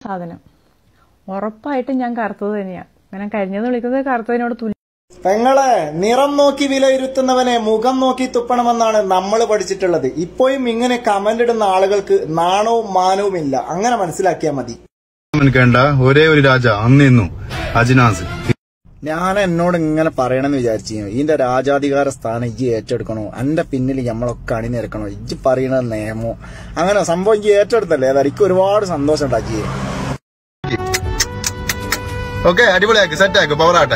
സാധനം ഉറപ്പായിട്ടും ഞാൻ കറുത്തത് തന്നെയാ അങ്ങനെ കഴിഞ്ഞെന്ന് വിളിക്കുന്നത് കറുത്തതിനോട് തുല്യ പെങ്ങളെ നിറം നോക്കി വിലയിരുത്തുന്നവനെ മുഖം നോക്കി തുപ്പണമെന്നാണ് നമ്മൾ പഠിച്ചിട്ടുള്ളത് ഇപ്പോഴും ഇങ്ങനെ കമന്റ് ഇടുന്ന ആളുകൾക്ക് നാണവും മാനവും ഇല്ല അങ്ങനെ മനസ്സിലാക്കിയാൽ മതി എനിക്കേണ്ട ഒരേ ഒരു രാജ അന്നിന്നു അജിനാസ് ഞാൻ എന്നോട് ഇങ്ങനെ പറയണമെന്ന് വിചാരിച്ചു ഇതിന്റെ രാജാധികാര സ്ഥാനം ഇജ്ജ് ഏറ്റെടുക്കണോ എന്റെ പിന്നിൽ നമ്മളൊക്കെ അണിനിരക്കണോ ഇജ്ജ് പറയണ നിയമോ അങ്ങനെ സംഭവം ഇജ്ജ് ഏറ്റെടുത്തല്ലേ അതാ എനിക്ക് ഒരുപാട് സന്തോഷം ഉണ്ടാക്കി ഓക്കെ അടിപൊളിയാക്കി സെറ്റ് ആക്കും പവറാട്ടെ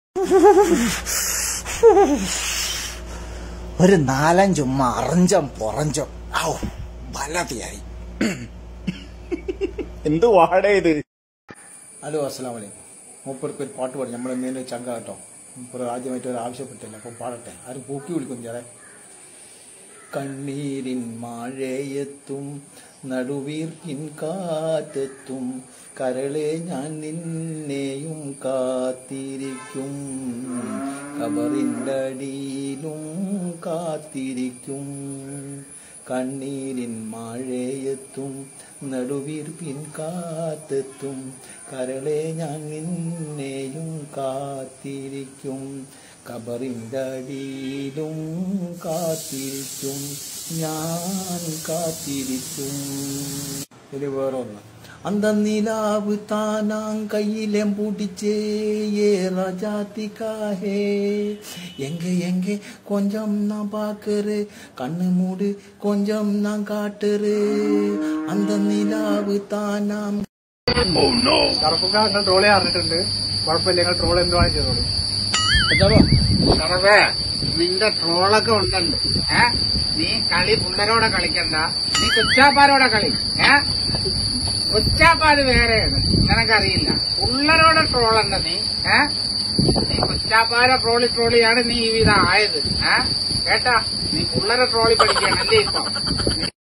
ഒരു നാലഞ്ചും അറഞ്ചം പൊറഞ്ചം ഔ വലതിയായി എന്ത് വാടേ ഇത് ഹലോ അസ്സാം വലൈക്കും മൂപ്പർക്ക് ഒരു പാട്ട് പാടി നമ്മൾ എന്തെങ്കിലും ചങ്ക കേട്ടോ മൂപ്പർ ആദ്യമായിട്ട് ഒരു ആവശ്യപ്പെട്ടില്ല അപ്പം പാടട്ടെ ആരും പൂക്കി വിളിക്കും ചേരെ കണ്ണീരിൻ മഴയെത്തും നടുവീർക്കിൻ കാറ്റെത്തും കരളെ ഞാൻ നിന്നെയും കാത്തിരിക്കും കബറിൻ്റെ അടിയിലും കാത്തിരിക്കും കണ്ണീരിൻ മഴയെത്തും നടുവീർപ്പിൻ കാത്തെത്തും കരളെ ഞാൻ നിന്നെയും കാത്തിരിക്കും കബറിൻ്റെ അടിയിലും കാത്തിരിക്കും ഞാൻ കാത്തിരിക്കും ഇനി വേറൊന്ന് அந்த நிலாவு தானாங் கையிலே பிடிச்சே ஏ ரஜாத்திக்காகே எங்க எங்க கொஞ்சம் நான் பாக்குறு கண்ணு மூடு கொஞ்சம் நான் காட்டுறு அந்த நிலாவு தானாம் ഷറഫുക്കാരൻ ട്രോളെ അറിഞ്ഞിട്ടുണ്ട് കുഴപ്പമില്ല നിങ്ങൾ ട്രോൾ എന്തുവാണ് ചെയ്തോളൂ ഷറഫേ നിന്റെ ട്രോളൊക്കെ ഉണ്ടല്ലോ ഏ നീ കളി പിള്ളേരോടെ കളിക്കണ്ട നീ കൊച്ചാപ്പാരോടെ കളി ഏ കൊച്ചാപ്പാര് വേറെയാണ് നിനക്കറിയില്ല പിള്ളേരോടെ ട്രോളണ്ട നീ ഏ നീ കൊച്ചാപ്പാരെ ട്രോളി ട്രോളിയാണ് നീ ഈ വിധം ആയത് ഏ കേട്ടാ നീ പിള്ളേരെ ട്രോളി പഠിക്കുകയാണല്ലേ ഇപ്പൊ